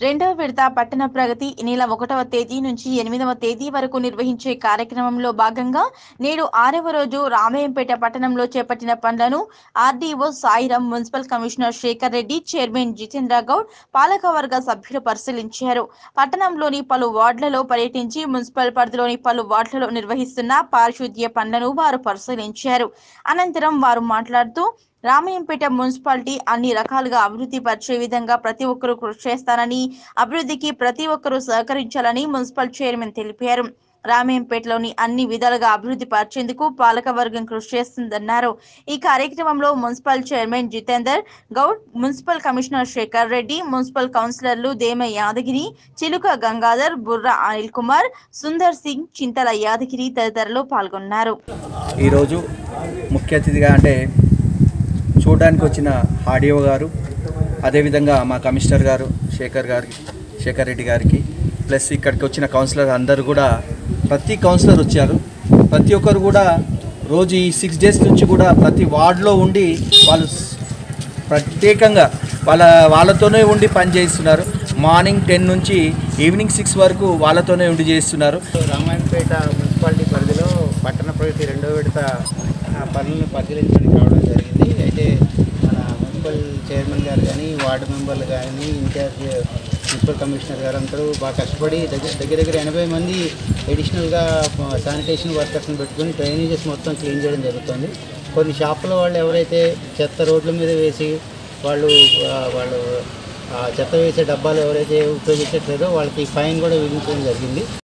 రెండవ విడత పట్టణ ప్రగతి ఈ నెల ఒకటవ తేదీ నుంచి ఎనిమిదవ తేదీ వరకు నిర్వహించే కార్యక్రమంలో భాగంగా నేడు ఆరవ రోజు రామయ్యంపేట పట్టణంలో చేపట్టిన పనులను RDO Sairam municipal commissioner Shekar Reddy chairman Jitendra Goud పాలకవర్గ సభ్యులు పరిశీలించారు పట్టణంలోని పలు వార్డులలో పర్యటించి మున్సిపల్ పరిధిలోని పలు వార్డులలో నిర్వహిస్తున్న పారిశుద్ధ్య పనులను వారు పరిశీలించారు అనంతరం వారు మాట్లాడుతూ రామయ్యంపేట మున్సిపాలిటీ అన్ని రకాలుగా అభివృద్ధి పరిచే విధంగా ప్రతి ఒక్కరూ కృషి చేస్తానని అభివృద్ధికి ప్రతి ఒక్కరూ సహకరించాలని మున్సిపల్ చైర్మన్ తెలిపారు రామయ్యంపేటలోని అన్ని విధాలుగా అభివృద్ధి పరిచేందుకు పాలకవర్గం కృషి చేస్తుందన్నారు ఈ కార్యక్రమంలో municipal chairman Jitender Goud municipal commissioner Shekar Reddy municipal కౌన్సిలర్లు దేమ యాదగిరి చిలుక గంగాధర్ బుర్రా అనిల్ కుమార్ సుందర్ సింగ్ చింతల యాదగిరి తదితరులు పాల్గొన్నారు ఈరోజు ముఖ్య అతిథిగా అంటే చూడడానికి వచ్చిన ఆడియో గారు అదేవిధంగా మా కమిషనర్ గారు శేఖర్ గారికి శేఖర్ రెడ్డి గారికి ప్లస్ ఇక్కడికి వచ్చిన కౌన్సిలర్ అందరూ కూడా ప్రతి కౌన్సిలర్ వచ్చారు ప్రతి ఒక్కరు కూడా రోజు ఈ సిక్స్ డేస్ నుంచి కూడా ప్రతి వార్డులో ఉండి వాళ్ళు స్- ప్రత్యేకంగా వాళ్ళ వాళ్ళతోనే ఉండి పని చేయిస్తున్నారు మార్నింగ్ టెన్ నుంచి ఈవినింగ్ సిక్స్ వరకు వాళ్ళతోనే ఉండి చేస్తున్నారు రామాయణపేట మున్సిపాలిటీ పరిధిలో పట్టణ ప్రగతి రెండో విడత ఆ, పనులను పరిశీలించడానికి రావడం జరిగింది అయితే మన మున్సిపల్ చైర్మన్ గారు కానీ వార్డు మెంబర్లు కానీ ఇన్ఛార్జ్ మున్సిపల్ కమిషనర్ గారు అందరూ బాగా కష్టపడి దగ్గర దగ్గర దగ్గర ఎనభై మంది అడిషనల్గా శానిటేషన్ వర్కర్స్ని పెట్టుకుని డ్రైనేజెస్ మొత్తం క్లీన్ చేయడం జరుగుతుంది కొన్ని షాపుల వాళ్ళు ఎవరైతే చెత్త రోడ్ల మీద వేసి వాళ్ళు ఆ, వాళ్ళు ఆ చెత్త వేసే డబ్బాలు ఎవరైతే ఉపయోగించట్లేదో వాళ్ళకి ఫైన్ కూడా విధించడం జరిగింది